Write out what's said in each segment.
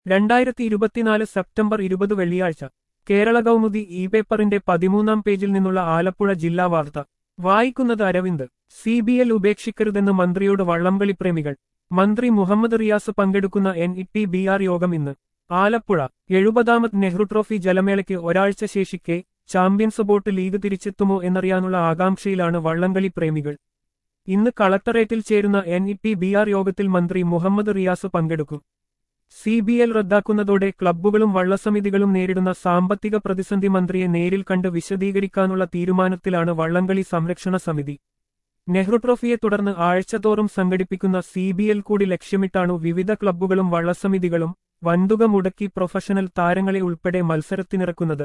രണ്ടായിരത്തി ഇരുപത്തിനാല് സെപ്റ്റംബർ ഇരുപത് വെള്ളിയാഴ്ച കേരള കൗമുദി ഇ പേപ്പറിന്റെ പതിമൂന്നാം പേജിൽ നിന്നുള്ള ആലപ്പുഴ ജില്ലാ വാർത്ത വായിക്കുന്നത് അരവിന്ദ് സി ബി എൽ ഉപേക്ഷിക്കരുതെന്ന് മന്ത്രിയോട് വള്ളംകളി പ്രേമികൾ മന്ത്രി മുഹമ്മദ് റിയാസ് പങ്കെടുക്കുന്ന N E T B R യോഗം ഇന്ന് ആലപ്പുഴ എഴുപതാമത് നെഹ്റു ട്രോഫി ജലമേളയ്ക്ക് ഒരാഴ്ച ശേഷിക്കെ ചാമ്പ്യൻസ് ബോട്ട് ലീഗ് തിരിച്ചെത്തുമോ എന്നറിയാനുള്ള ആകാംക്ഷയിലാണ് വള്ളംകളി പ്രേമികൾ ഇന്ന് കളക്ടറേറ്റിൽ ചേരുന്ന N E T B R യോഗത്തിൽ മന്ത്രി മുഹമ്മദ് റിയാസ് പങ്കെടുക്കും സി ബി എൽ റദ്ദാക്കുന്നതോടെ ക്ലബ്ബുകളും വള്ളസമിതികളും നേരിടുന്ന സാമ്പത്തിക പ്രതിസന്ധി മന്ത്രിയെ നേരിൽ കണ്ട് വിശദീകരിക്കാനുള്ള തീരുമാനത്തിലാണ് വള്ളംകളി സംരക്ഷണ സമിതി നെഹ്റു ട്രോഫിയെ തുടർന്ന് ആഴ്ചതോറും സംഘടിപ്പിക്കുന്ന സി ബി എൽ കൂടി ലക്ഷ്യമിട്ടാണു വിവിധ ക്ലബ്ബുകളും വള്ളസമിതികളും വൻതുക മുടക്കി പ്രൊഫഷണൽ താരങ്ങളെ ഉൾപ്പെടെ മത്സരത്തിനിറക്കുന്നത്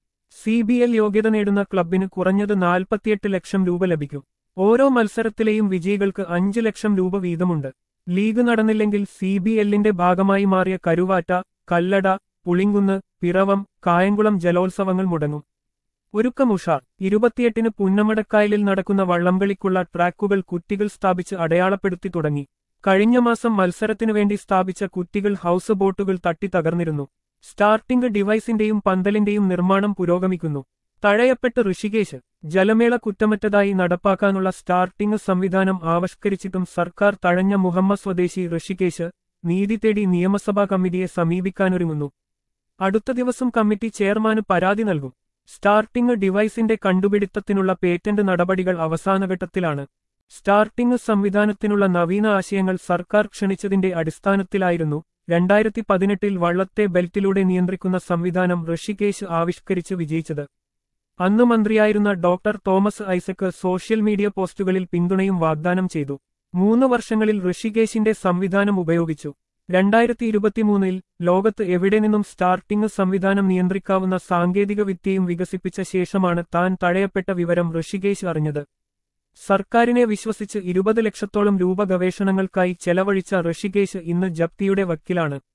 സി ബി എൽ യോഗ്യത നേടുന്ന ക്ലബിന് കുറഞ്ഞത് നാൽപ്പത്തിയെട്ട് ലക്ഷം രൂപ ലഭിക്കും ഓരോ മത്സരത്തിലെയും വിജയികൾക്ക് അഞ്ച് ലക്ഷം രൂപ വീതമുണ്ട് ലീഗ് നടന്നില്ലെങ്കിൽ സി ബി എല്ലിന്റെ ഭാഗമായി മാറിയ കരുവാറ്റ കല്ലട പുളിങ്കുന്ന് പിറവം കായംകുളം ജലോത്സവങ്ങൾ മുടങ്ങും ഒരുക്കം ഉഷാർ ഇരുപത്തിയെട്ടിന് പുന്നമടക്കായലിൽ നടക്കുന്ന വള്ളംകളിക്കുള്ള ട്രാക്കുകൾ കുറ്റികൾ സ്ഥാപിച്ച് അടയാളപ്പെടുത്തി തുടങ്ങി കഴിഞ്ഞ മാസം മത്സരത്തിനു വേണ്ടി സ്ഥാപിച്ച കുറ്റികൾ ഹൌസ് ബോട്ടുകൾ തട്ടി തകർന്നിരുന്നു സ്റ്റാർട്ടിംഗ് ഡിവൈസിന്റെയും പന്തലിന്റെയും നിർമ്മാണം പുരോഗമിക്കുന്നു തഴയപ്പെട്ട് ഋഷികേശ് ജലമേള കുറ്റമറ്റതായി നടപ്പാക്കാനുള്ള സ്റ്റാർട്ടിംഗ് സംവിധാനം ആവിഷ്കരിച്ചിട്ടും സർക്കാർ തഴഞ്ഞ മുഹമ്മദ് സ്വദേശി ഋഷികേശ് നീതി തേടി നിയമസഭാ കമ്മിറ്റിയെ സമീപിക്കാനൊരുങ്ങുന്നു അടുത്ത ദിവസം കമ്മിറ്റി ചെയർമാന് പരാതി നൽകും സ്റ്റാർട്ടിംഗ് ഡിവൈസിന്റെ കണ്ടുപിടുത്തത്തിനുള്ള പേറ്റന്റ് നടപടികൾ അവസാനഘട്ടത്തിലാണ് സ്റ്റാർട്ടിംഗ് സംവിധാനത്തിനുള്ള നവീന ആശയങ്ങൾ സർക്കാർ ക്ഷണിച്ചതിന്റെ അടിസ്ഥാനത്തിലായിരുന്നു രണ്ടായിരത്തി പതിനെട്ടിൽ വള്ളത്തെ ബെൽറ്റിലൂടെ നിയന്ത്രിക്കുന്ന സംവിധാനം ഋഷികേശ് ആവിഷ്കരിച്ച് വിജയിച്ചത് അന്ന് മന്ത്രിയായിരുന്ന doctor Thomas Isaac social media പോസ്റ്റുകളിൽ പിന്തുണയും വാഗ്ദാനം ചെയ്തു മൂന്ന് വർഷങ്ങളിൽ ഋഷികേശിന്റെ സംവിധാനം ഉപയോഗിച്ചു രണ്ടായിരത്തി ഇരുപത്തിമൂന്നിൽ ലോകത്ത് എവിടെ നിന്നും സ്റ്റാർട്ടിംഗ് സംവിധാനം നിയന്ത്രിക്കാവുന്ന സാങ്കേതിക വിദ്യയും വികസിപ്പിച്ച ശേഷമാണ് താൻ തഴയപ്പെട്ട വിവരം ഋഷികേശ് അറിഞ്ഞത് സർക്കാരിനെ വിശ്വസിച്ച് ഇരുപത് ലക്ഷത്തോളം രൂപ ഗവേഷണങ്ങൾക്കായി ചെലവഴിച്ച ഋഷികേശ് ഇന്ന് ജപ്തിയുടെ വക്കിലാണ്